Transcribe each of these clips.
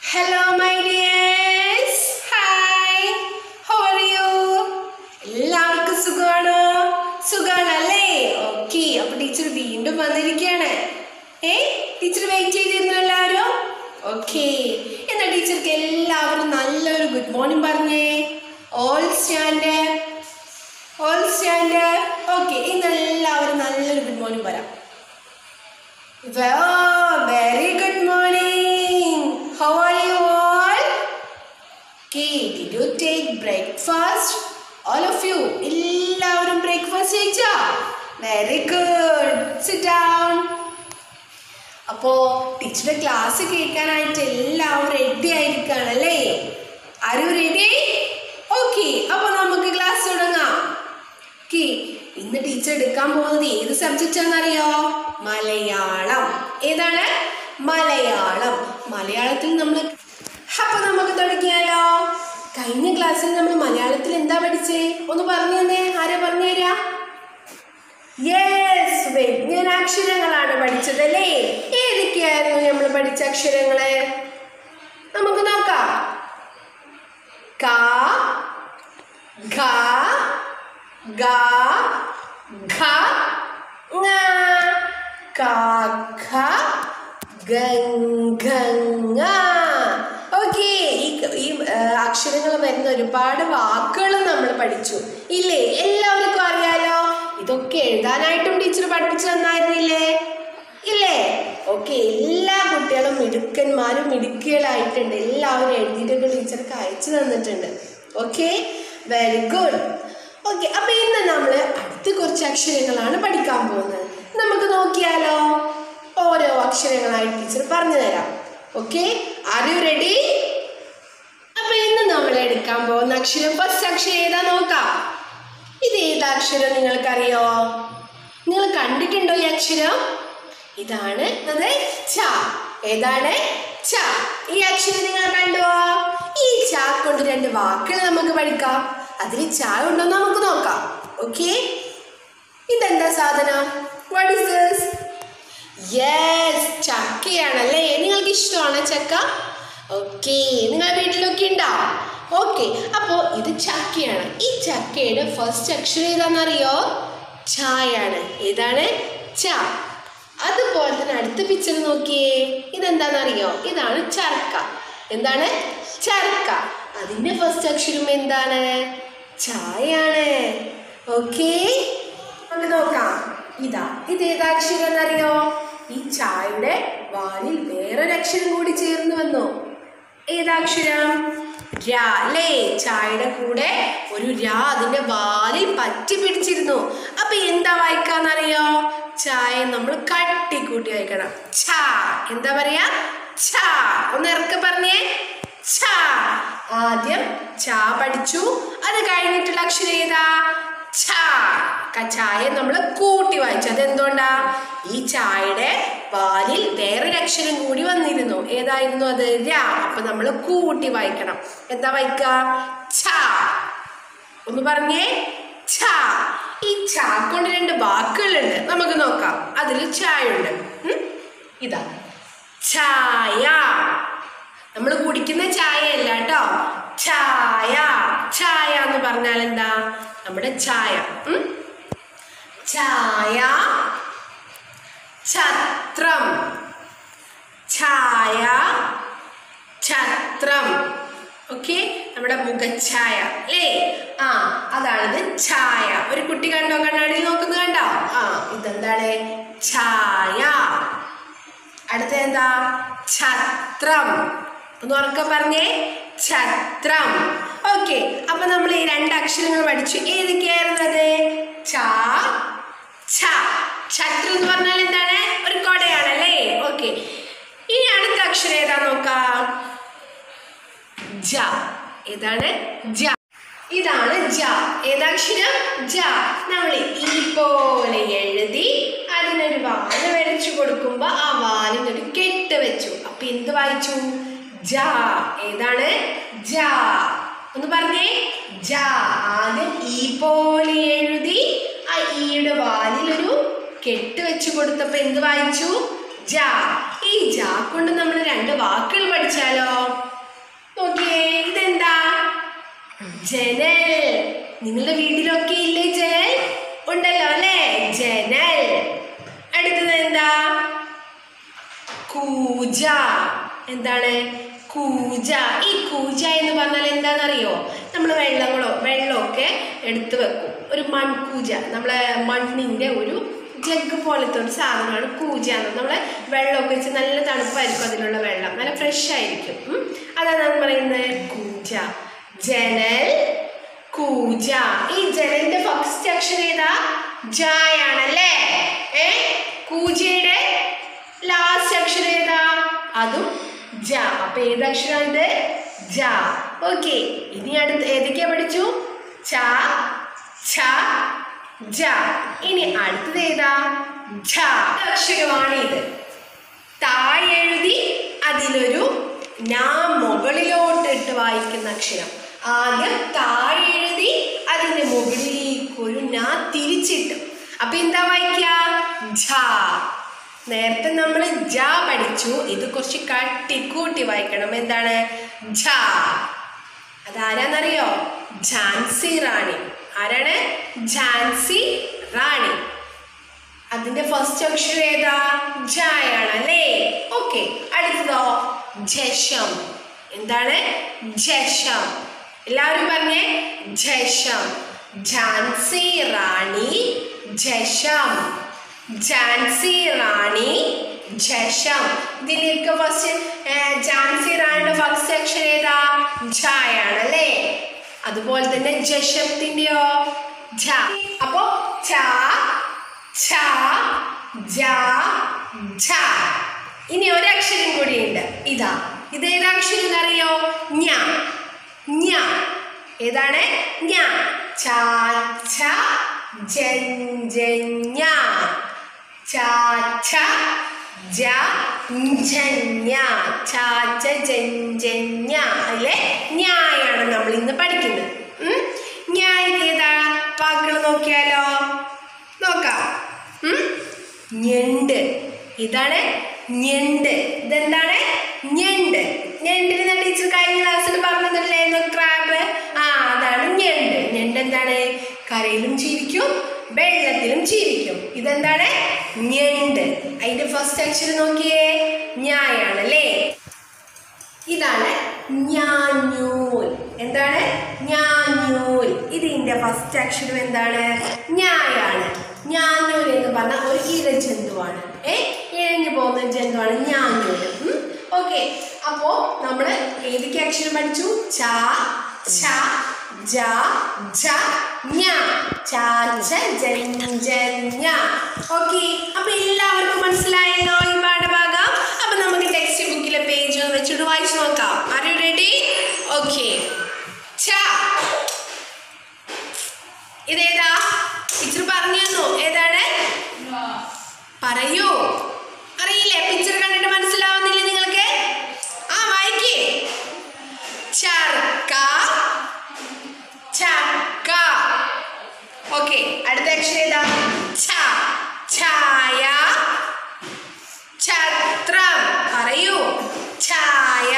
Hello, my dears. Hi. How are you? എല്ലാവർക്കും സുഖമാണോ സുഖാണല്ലേ okay അപ്പൊ ടീച്ചർ വീണ്ടും വന്നിരിക്കുകയാണ് ഏ ടീച്ചർ വെയിറ്റ് ചെയ്തിരുന്നു എല്ലാവരും ഓക്കെ എന്നാ ടീച്ചർക്ക് എല്ലാവരും നല്ലൊരു ഗുഡ് മോർണിംഗ് പറഞ്ഞേ all standard all standard okay ഇന്ന് എല്ലാവരും നല്ലൊരു ഗുഡ് മോർണിംഗ് പറയാം Well, very good morning. How are you all? Okay, did you take breakfast? All of you, എല്ലാവരും ബ്രേക്ക്ഫാസ്റ്റ് കഴിച്ചാ വെരി ഗുഡ് സിറ്റ് ഡൗൺ അപ്പോ ടീച്ചറുടെ ക്ലാസ് കേൾക്കാനായിട്ട് എല്ലാവരും റെഡി ആയിരിക്കുകയാണല്ലേ ആരു റെഡി ഓക്കെ അപ്പൊ നമുക്ക് ക്ലാസ് തുടങ്ങാം ഓക്കെ ഇന്ന് ടീച്ചർ എടുക്കാൻ പോകുന്നത് ഏത് സബ്ജക്റ്റ് ആണെന്നറിയോ മലയാളം ഏതാണ് മലയാളം മലയാളത്തിൽ നമ്മൾ അപ്പൊ നമുക്ക് തുടങ്ങിയാലോ കഴിഞ്ഞ ക്ലാസ്സിൽ നമ്മൾ മലയാളത്തിൽ എന്താ പഠിച്ചേ ഒന്ന് പറഞ്ഞു തന്നെ ആരാ പറഞ്ഞു തരാ യെസ് വ്യഞ്ജനാക്ഷരങ്ങളാണ് പഠിച്ചത് അല്ലേ ഏതൊക്കെയായിരുന്നു നമ്മൾ പഠിച്ച അക്ഷരങ്ങള് നമുക്ക് നോക്കാം ക ഘ ഗ ഘ ങ ക ഖ ഗ ഘ ങ ഓക്കെ ഈ ഈ അക്ഷരങ്ങൾ വരുന്ന ഒരുപാട് വാക്കുകൾ നമ്മൾ പഠിച്ചു ഇല്ലേ എല്ലാവർക്കും അറിയാലോ ഇതൊക്കെ എഴുതാനായിട്ടും ടീച്ചർ പഠിപ്പിച്ചു തന്നായിരുന്നില്ലേ ഇല്ലേ ഓക്കെ എല്ലാ കുട്ടികളും മിടുക്കന്മാരും മിടുക്കികളായിട്ടുണ്ട് എല്ലാവരും എഴുതിയിട്ടൊക്കെ ടീച്ചർക്ക് അയച്ചു തന്നിട്ടുണ്ട് ഓക്കെ വെരി ഗുഡ് ഓക്കെ അപ്പൊ ഇന്ന് നമ്മൾ അടുത്ത കുറച്ച് അക്ഷരങ്ങളാണ് പഠിക്കാൻ പോകുന്നത് നമുക്ക് നോക്കിയാലോ ഓരോ അക്ഷരങ്ങളായി ടീച്ചർ പറഞ്ഞു തരാം ഓക്കെ ആർ യു റെഡി അപ്പൊ ഇന്ന് നമ്മൾ എടുക്കാൻ പോകുന്ന അക്ഷരം ഫസ്റ്റ് അക്ഷരം ഏതാ നോക്കാം ഇത് ഏതാ അക്ഷരം നിങ്ങൾക്കറിയോ നിങ്ങൾ കണ്ടിട്ടുണ്ടോ ഈ അക്ഷരം ഇതാണ് അത് ച ഏതാണ് ച ഈ അക്ഷരം നിങ്ങൾ കണ്ടുവോ ഈ ച കൊണ്ട് രണ്ട് വാക്കുകൾ നമുക്ക് പഠിക്കാം അതിൽ ച ഉണ്ടോ എന്ന് നമുക്ക് നോക്കാം ഓക്കെ ഇതെന്താ സാധനം വാട്ട് ഇസ് ദിസ് യെസ് ചക്കയാണല്ലേ നിങ്ങൾക്ക് ഇഷ്ടമാണ് ചക്ക ഓക്കെ നിങ്ങളുടെ വീട്ടിലൊക്കെ ഉണ്ടോ ഓക്കെ അപ്പോൾ ഇത് ചക്കയാണ് ഈ ചക്കയുടെ ഫസ്റ്റ് അക്ഷരം ഏതാണെന്നറിയോ ചായാണ് ഏതാണ് ച അതുപോലെ തന്നെ അടുത്ത പിക്ചർ നോക്കിയേ ഇതെന്താണെന്നറിയോ ഇതാണ് ചർക്ക എന്താണ് ചർക്ക അതിന്റെ ഫസ്റ്റ് അക്ഷരം എന്താണ് ചായയാണ് ഓക്കെ നമുക്ക് നോക്കാം ഇതാ ഇത് ഏതാ അക്ഷരം എന്നറിയോ ഈ ചായയുടെ വാലിൽ വേറൊരു അക്ഷരം കൂടി ചേർന്ന് വന്നു ഏതാക്ഷരം രാ അല്ലേ ചായയുടെ കൂടെ ഒരു രാ അതിന്റെ വാലിൽ പറ്റി പിടിച്ചിരുന്നു അപ്പൊ എന്താ വായിക്കാന്നറിയോ ചായ നമ്മൾ കട്ടിക്കൂട്ടി വായിക്കണം ഛാ എന്താ പറയാ ഛാ ഒന്ന് ഇറക്കെ പറഞ്ഞേ ഛാ ആദ്യം ചാ പഠിച്ചു അത് കഴിഞ്ഞിട്ടുള്ള അക്ഷരം ഏതാ ഛാ ചായ നമ്മൾ കൂട്ടി വായിച്ചു അതെന്തുകൊണ്ടാ ഈ ചായയുടെ വാലിൽ വേറൊരു അക്ഷരം കൂടി വന്നിരുന്നു ഏതായിരുന്നു അത് രാ അപ്പൊ നമ്മൾ കൂട്ടി വായിക്കണം എന്താ വായിക്ക ഛ ഒന്ന് പറഞ്ഞേ ഛ ഈ ഛ കൊണ്ട് രണ്ട് വാക്കുകളുണ്ട് നമുക്ക് നോക്കാം അതിൽ ചായ ഉണ്ട് ഉം? ഇതാ ചായ നമ്മൾ കുടിക്കുന്ന ചായ അല്ല കേട്ടോ ചായ ചായ എന്ന് പറഞ്ഞാൽ എന്താ നമ്മുടെ ചായ ഉം? ചായ ഛത്രം ഛായ ഛത്രം ഓക്കെ നമ്മുടെ മുഖഛായ അല്ലേ ആ അതാണിത് ഛായ ഒരു കുട്ടി കണ്ടോ കണ്ണാടിയിൽ നോക്കുന്നത് കണ്ടോ ആ ഇതെന്താണ് ഛായ അടുത്ത എന്താ ഛത്രം ഒന്ന് ഉറക്കെ പറഞ്ഞേ ഛത്രം ഓക്കെ അപ്പൊ നമ്മൾ ഈ രണ്ട് അക്ഷരങ്ങൾ പഠിച്ചു ഏതൊക്കെയായിരുന്നത് ഛ ഛ ഛത്രം എന്ന് പറഞ്ഞാൽ എന്താണ് ഒരു കൊടയാണല്ലേ ഓക്കെ ഇനി അടുത്ത അക്ഷരം ഏതാ നോക്കാം ജ ഏതാണ് ജ ഇതാണ് ജ ഏതാക്ഷരം ജ നമ്മൾ ഈ പോലെ എഴുതി അതിനൊരു വാല് വരച്ചു കൊടുക്കുമ്പോ ആ വാലിനൊരു കെട്ട് വെച്ചു അപ്പൊ എന്ത് വായിച്ചു ജ ഏതാണ് ജ ഒന്ന് പറഞ്ഞേ ജ ആദ്യം ഈ പോലെ എഴുതി ആ ഈയുടെ വാലിലൊരു കെട്ട് വെച്ച് കൊടുത്തപ്പോ എന്ത് വായിച്ചു ജ ഈ ജ കൊണ്ട് നമ്മൾ രണ്ട് വാക്കുകൾ പഠിച്ചാലോ നോക്കിയേ ഇതെന്താ ജനൽ നിങ്ങളുടെ വീട്ടിലൊക്കെ ഇല്ലേ ജനൽ ഉണ്ടല്ലോ അല്ലേ ജനൽ അടുത്തത് എന്താ കൂജ എന്താണ് കൂജ ഈ കൂജ എന്ന് പറഞ്ഞാൽ എന്താണെന്നറിയോ നമ്മൾ വെള്ളങ്ങളോ വെള്ളമൊക്കെ എടുത്തു വെക്കും ഒരു മൺകൂജ നമ്മളെ മണ്ണിൻ്റെ ഒരു ജഗ് പോലത്തെ ഒരു സാധനമാണ് കൂജ എന്ന് നമ്മളെ വെള്ളമൊക്കെ വെച്ച് നല്ല തണുപ്പായിരിക്കും അതിലുള്ള വെള്ളം നല്ല ഫ്രഷ് ആയിരിക്കും ഉം. അതാണ് നമ്മൾ പറയുന്നത് കൂജ ജനൽ കൂജ ഈ ജനലിന്റെ ഫസ്റ്റ് അക്ഷരം ഏതാ ജായാണല്ലേ ഏ കൂജയുടെ ലാസ്റ്റ് അക്ഷരം ഏതാ അതും ജ അപ്പൊ ഏത് അക്ഷരം ഇത് ജ ഓക്കെ ഇനി അടുത്ത് ഏതൊക്കെയാ പഠിച്ചു ച ഛ ജ ഇനി അടുത്തത് ഏതാ ഝ അക്ഷരമാണ് ഇത് താഴെഴുതി അതിലൊരു നാ മുകളിലോട്ട് ഇട്ട് വായിക്കുന്ന അക്ഷരം ആദ്യം താഴെ എഴുതി അതിന്റെ മുകളിലേക്ക് ഒരു നാ തിരിച്ചിട്ടു അപ്പൊ എന്താ വായിക്കുക ഝ നേരത്തെ നമ്മൾ ജ പഠിച്ചു ഇത് കുറച്ച് കട്ടിക്കൂട്ടി വായിക്കണം എന്താണ് ഝ അതാരാന്നറിയോ ഝാൻസി റാണി ആരാണ് ഝാൻസി റാണി അതിന്റെ ഫസ്റ്റ് അക്ഷരം ഏതാ ജായാണ് അല്ലേ ഓക്കെ അടുത്തതോ ജഷം എന്താണ് ജഷം എല്ലാവരും പറഞ്ഞേ ജഷം ഝാൻസി റാണി ജഷം ഝാൻസി റാണി ജഷം ഇതിലേക്ക് ഫസ്റ്റ് ഝാൻസി റാണിയുടെ ഫസ്റ്റ് അക്ഷരം ഏതാ ഝായാണ് അല്ലേ അതുപോലെ തന്നെ ജഷത്തിന്റെയോ ഝ അപ്പോ ഛ ഛ ജ ഝ ഇനി ഒരക്ഷരം കൂടിയുണ്ട് ഇതാ ഇത് ഏതക്ഷരം എന്നറിയോ ഞ ഞ ഏതാണ് ഞ ച ഛ ജൻ ജൻ ഞ ച ഛ ജ ജൻ ഞ ച ച ജൻ ജൻ ഞ അല്ലേ ഞായാണ് നമ്മൾ ഇന്ന് പഠിക്കുന്നത് ഉം? ഞാ ഇത് ഏതാ വാക്കുകൾ നോക്കിയാലോ നോക്കാം ഉം? ഞണ്ട് ഇതാണ് ഞണ്ട് ഇതെന്താണ് ഞണ്ട് ഞണ്ടിന് ഞാൻ ടീച്ചർ കഴിഞ്ഞ ക്ലാസ്സിൽ പറഞ്ഞതല്ലായിരുന്നു ക്രാബ് ആ അതാണ് ഞണ്ട് ഞണ്ട് എന്താണ് കരയിലും ജീവിക്കും വെള്ളത്തിലും ജീവിക്കും ഇതെന്താണ് ഞണ്ട് അതിന്റെ ഫസ്റ്റ് അക്ഷരം നോക്കിയേ ഞായാണ് അല്ലേ ഇതാണ് ഞാഞ്ഞൂൽ എന്താണ് ഞാഞ്ഞൂൽ ഇതിന്റെ ഫസ്റ്റ് അക്ഷരം എന്താണ് ഞായാണ് ഞാഞ്ഞൂൽ എന്ന് പറഞ്ഞ ഒരു ഇഴജന്തുവാണ് ഏ ഇഴഞ്ഞു പോകുന്ന ജന്തുവാണ് ഞാഞ്ഞൂൽ ഓക്കെ അപ്പോ നമ്മള് ഏതൊക്കെ അക്ഷരം പഠിച്ചു ച ഛ ജ ജ ഞ ച ഛ ജൻ ജൻ ഞ ഓക്കെ അപ്പൊ എല്ലാവർക്കും മനസ്സിലായല്ലോ ഈ പാഠഭാഗം അപ്പൊ നമുക്ക് ടെക്സ്റ്റ് ബുക്കിലെ പേജ് ഒന്ന് വെച്ചിട്ട് വായിച്ചു നോക്കാം ആർ യു റെഡി ഓക്കെ ഛ ഇതേതാ ടീച്ചർ പറഞ്ഞു തന്നു ഏതാണ് പറയൂ അറിയില്ലേ പിക്ചർ കണ്ടിട്ട് മനസ്സിലാവുന്നില്ലേ നിങ്ങൾക്ക് ആ വായിക്കേ ചർക്ക ചക്ക ഓക്കെ അടുത്ത അക്ഷരം ഏതാ ഛ ഛായ ഛത്രം പറയൂ ഛായ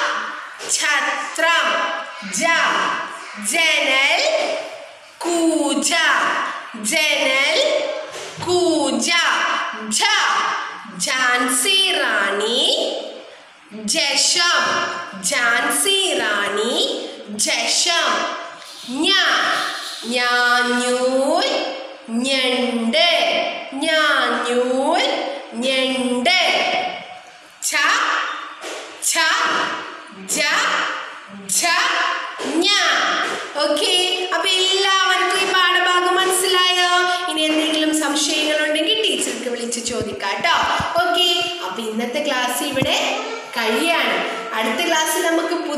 ഛത്രം ജ ജനൽ കൂജ ജനൽ കൂജ ഝ ഝാൻസി റാണി ജഷം ഝാൻസി റാണി ജഷം ഞ ഞാഞ്ഞൂൽ ഞണ്ട് ഞാഞ്ഞൂൽ ഞണ്ട് ഛ ഛ ജ ഝ ഞ ഓക്കെ അപ്പൊ എല്ലാവർക്കും ഈ പാഠഭാഗം മനസ്സിലായോ ഇനി എന്തെങ്കിലും സംശയങ്ങളുണ്ടെങ്കിൽ ടീച്ചർക്ക് വിളിച്ച് ചോദിക്കാം കേട്ടോ ഓക്കെ അപ്പൊ ഇന്നത്തെ ക്ലാസ് ഇവിടെ കഴിയാണ് അടുത്ത ക്ലാസ്സിൽ നമുക്ക്